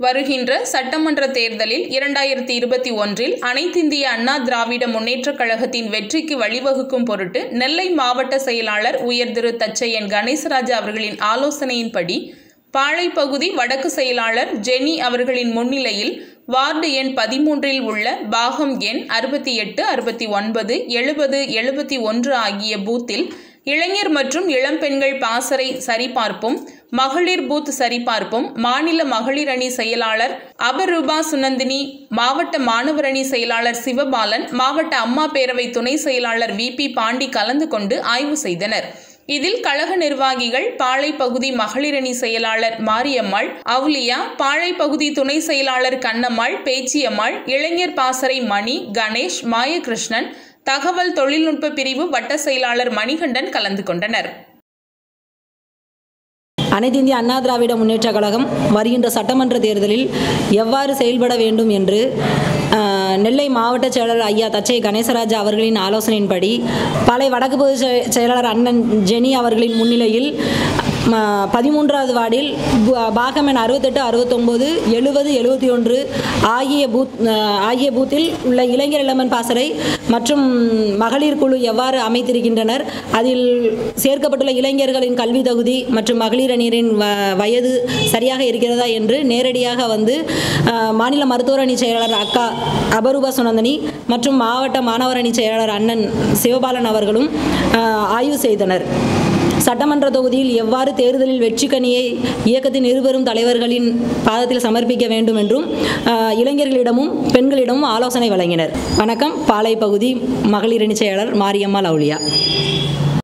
வருகின்ற சட்டமன்ற தேர்தலில் இரண்டாயிரத்தி இருபத்தி ஒன்றில் அனைத்திந்திய அண்ணா திராவிட முன்னேற்றக் கழகத்தின் வெற்றிக்கு வழிவகுக்கும் பொருட்டு நெல்லை மாவட்ட செயலாளர் உயர் திரு தச்சையன் கணேசராஜா அவர்களின் ஆலோசனையின்படி பாளை பகுதி வடக்கு செயலாளர் ஜெனி அவர்களின் முன்னிலையில் வார்டு எண் பதிமூன்றில் உள்ள பாகம் எண் அறுபத்தி எட்டு அறுபத்தி ஒன்பது எழுபது எழுபத்தி ஒன்று ஆகிய பூத்தில் இளைஞர் மற்றும் இளம்பெண்கள் பாசறை சரிபார்ப்பும் மகளிர் பூத் சரிபார்ப்பும் மாநில மகளிர் அணி செயலாளர் அபரூபா சுனந்தினி மாவட்ட மாணவர் அணி செயலாளர் சிவபாலன் மாவட்ட அம்மா பேரவை துணை செயலாளர் வி பி பாண்டி கலந்து கொண்டு ஆய்வு செய்தனர் இதில் கழக நிர்வாகிகள் பாளை பகுதி மகளிரணி செயலாளர் மாரியம்மாள் அவுலியா பாளை பகுதி துணை செயலாளர் கண்ணம்மாள் பேச்சியம்மாள் இளைஞர் பாசறை மணி கணேஷ் மாயகிருஷ்ணன் தகவல் தொழில்நுட்ப பிரிவு வட்ட செயலாளர் மணிகண்டன் கலந்து கொண்டனர் அனைத்து இந்திய அண்ணா திராவிட முன்னேற்றக் கழகம் வருகின்ற சட்டமன்ற தேர்தலில் எவ்வாறு செயல்பட வேண்டும் என்று ஆஹ், நெல்லை மாவட்ட செயலாளர் ஐயா தச்சை கணேசராஜா அவர்களின் ஆலோசனையின்படி பாளை வடக்கு பகுதி செ- செயலாளர் அண்ணன் ஜெனி அவர்களின் முன்னிலையில் ம, பதிமூன்றாவது வார்டில் பு- பாகம் எண் அறுபத்தெட்டு அறுபத்தொம்போது எழுபது எழுபத்தி ஒன்று ஆகிய பூத் ஆஹ், ஆகிய பூத்தில் உள்ள இளைஞர் இளமன் பாசறை மற்றும் மகளிர் குழு எவ்வாறு அமைத்திருக்கின்றனர் அதில் சேர்க்கப்பட்டுள்ள இளைஞர்களின் கல்வி தகுதி மற்றும் மகளிர் அணியரின் வ- வயது சரியாக இருக்கிறதா என்று நேரடியாக வந்து ஆஹ், மாநில மருத்துவர் அணி செயலாளர் அக்கா அபரூபா சுனந்தனி மற்றும் மாவட்ட மாணவர் அணி செயலாளர் அண்ணன் சிவபாலன் அவர்களும் ஆஹ், ஆய்வு செய்தனர் சட்டமன்ற தொகுதியில் எவ்வாறு தேர்தலில் வெற்றிக்கனியை இயக்கத்தின் இருவரும் தலைவர்களின் பாதத்தில் சமர்ப்பிக்க வேண்டும் என்றும் ஆஹ், இளைஞர்களிடமும் பெண்களிடமும் ஆலோசனை வழங்கினர் வணக்கம் பாளை பகுதி மகளிரணி செயலாளர் மாரியம்மாள் அவுலியா